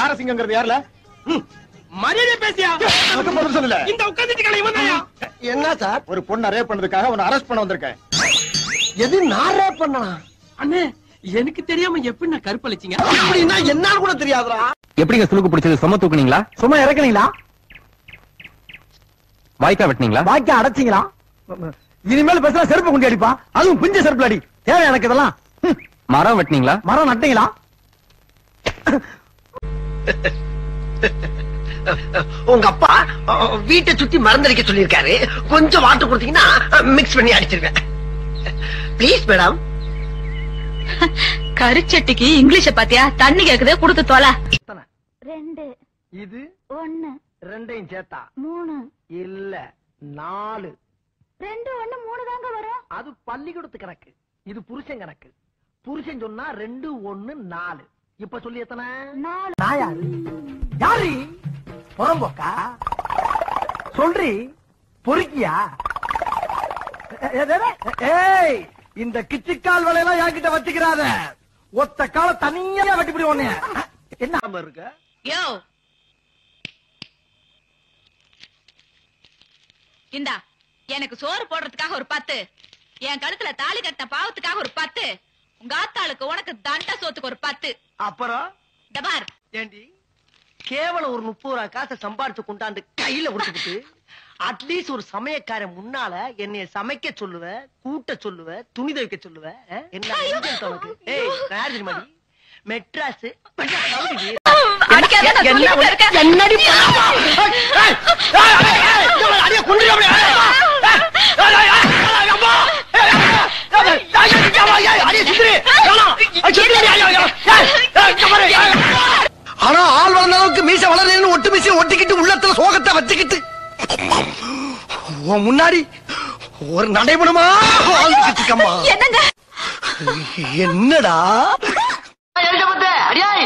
நாரசிங்கங்கிறது யாருல மரியாதை பேசியா அதுக்கு பதில் சொல்லல இந்த உட்கார்ந்துட்டு கடை இவன் தாயா என்ன சார் ஒரு பொண்ணை ரேப் பண்ணதுக்காக உன்னை அரெஸ்ட் பண்ண வந்திருக்கேன் எது நான் ரேப் பண்ணனா அண்ணே எனக்கு தெரியாம எப்படி நான் கருப்பளிச்சீங்க அப்படின்னா என்னன்னு கூட தெரியாதுடா எப்படிங்க சுளுக்கு பிடிச்சது சும தூக்குனீங்களா சும்மா இறக்குனீங்களா வாய்க்கா வெட்டினீங்களா பாக்கி அடைச்சிங்களா இனிமேல் பேசுனா செருப்பு கொண்டு அடிப்பா அதுவும் பிஞ்ச செருப்புல அடி தேவை எனக்கு இதெல்லாம் ஹம், மரம் வெட்டினீங்களா மரம் நட்டீங்களா உங்க அப்பா அஹ், வீட்டை சுத்தி மருந்தடிக்க சொல்லியிருக்காரு கொஞ்சம் வாட்டர் கொடுத்தீங்கன்னா மிக்ஸ் பண்ணி அடிச்சிருவேன் ப்ளீஸ் மேடம் கருச்சட்டிக்கு இங்கிலீஷ பாத்தியா தண்ணி கேக்குதே குடுத்து தொலை ரெண்டு இது ஒண்ணு ரெண்டையும் சேர்த்தா மூணு இல்ல நாலு ரெண்டு ஒண்ணு மூணு தாங்க வரும் அது பள்ளிக்கூடத்து கணக்கு இது புருஷன் கணக்கு புருஷன் சொன்னா ரெண்டு ஒண்ணு நாலு இப்ப சொல்லி எத்தனை நாலு நான் யாரு யாரு புறம்போக்கா சொல்றி பொறுக்கியா ஏ- ஏ- ஏய் இந்த கிச்சிக்கால் வேலையெல்லாம் என்கிட்ட வச்சுக்கிறாத ஒத்த கால தனியா வெட்டிப்பிடி ஒண்ணு என்ன இருக்க யோ இந்தா எனக்கு சோறு போடுறதுக்காக ஒரு பத்து என் கழுத்துல தாலி கட்டின பாவத்துக்காக ஒரு பத்து உங்க ஆத்தாளுக்கு உனக்கு தண்ட சோத்துக்கு ஒரு பத்து அப்புறம் இந்த பார் ஏண்டி கேவலம் ஒரு முப்பது ரூபா காசை சம்பாரிச்சு கொண்டாந்து கையில கொடுத்துக்கிட்டு அட்லீஸ்ட் ஒரு சமயக்காரன் முன்னால என்னைய சமைக்க சொல்லுவ கூட்ட சொல்லுவ துணி துவைக்க சொல்லுவ அஹ்? என்ன நெஞ்சம் உனக்கு ஏய் நான் யார் தெரியுமா நீ? மெட்ராஸ் அடிக்காத, நான் சொல்லிக்கிட்டு இருக்கேன். என்னடி பண்ணா? ஏய், ஏய், ஏய், ஏய், ஏய், இவனை அடிய கொன்றுடி அப்படியே. ஏய், ஏய், ஏய், ஏய், ஏய், அம்மா. ஏய், ஏய், ஏய், ஏய், ஏய், ஏய், ஏய், அடிய சுத்துறி. வேணாம். ஏய், சுத்துறி, ஏய், ஏய், ஏய், ஏய், ஏய், இங்க பாரு, ஏய். ஆனா ஆள் வளர்ந்த அளவுக்கு மீச வளரலன்னு ஒட்டு மீசையை ஒட்டிக்கிட்டு உள்ளத்துல சோகத்தை வச்சுக்கிட்டு உன் முன்னாடி ஒரு நடைபெணுமா வாழ்ந்துகிட்டு இருக்கம்மா என்னங்க என்னடா அடியாய்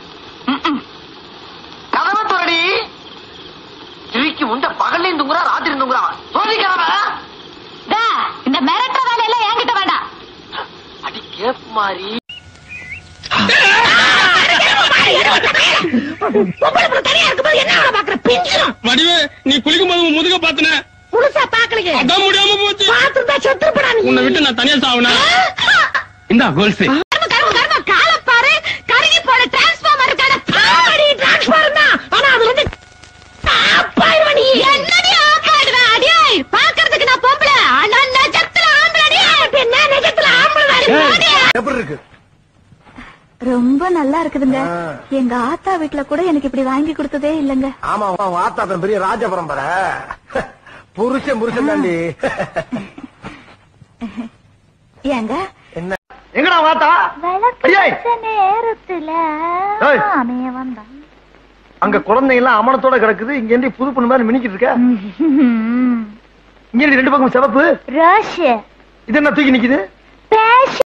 கதவை தோரடி திருக்கி உண்ட பகல்ல தூங்குறா ராத்திரி தூங்குறா சோதிக்காம டா, இந்த மிரட்டுற வேலையெல்லாம் என்கிட்ட வேண்டாம் அடி கேப் மாதிரி வடிவே நீ குளிக்கும் போது முதுக பாத்துன முழுசா பாக்கலையே அதான் முடியாம போச்சு பாத்துட்டா செத்துப்படா நீ உன்னை விட்டு நான் தனியா சாவுனா இந்தா கோல்ஸ் கர்ம கர்ம கர்ம கால பாரு கருகி போன டிரான்ஸ்ஃபார்மர் இருக்கான பாடி டிரான்ஸ்ஃபார்மர் தான் ஆனா அதுல இருந்து ஆப்பாயிடுவ நீ என்னடி ஆப்பாயிடுவ அடியாய் பாக்குறதுக்கு நான் பொம்பளை ஆனா நெஜத்துல ஆம்பளை அடியாய் பின்ன நெஜத்துல ஆம்பளை அடி எப்படி இருக்கு ரொம்ப நல்லா இருக்குதுங்க எங்க ஆத்தா வீட்ல கூட எனக்கு இப்படி வாங்கி கொடுத்ததே இல்லங்க ஆமா உன் வாத்தாப்பன் பெரிய ராஜ பரம்பரை புருஷன் புருஷன் தாண்டி ஏங்க என்ன எங்கடா வாத்தா ஐயாய். நேரத்துல ஏய். ஆமைய வந்தான் அங்க குழந்தைங்க எல்லாம் அமனத்தோட கிடக்குது இங்க இருந்து புது பொண்ணு மாதிரி மினிக்கிட்டு இருக்க இங்க இருந்து ரெண்டு பக்கம் சிவப்பு ரஷ் இது என்ன தூக்கி நிக்குது பேஷ்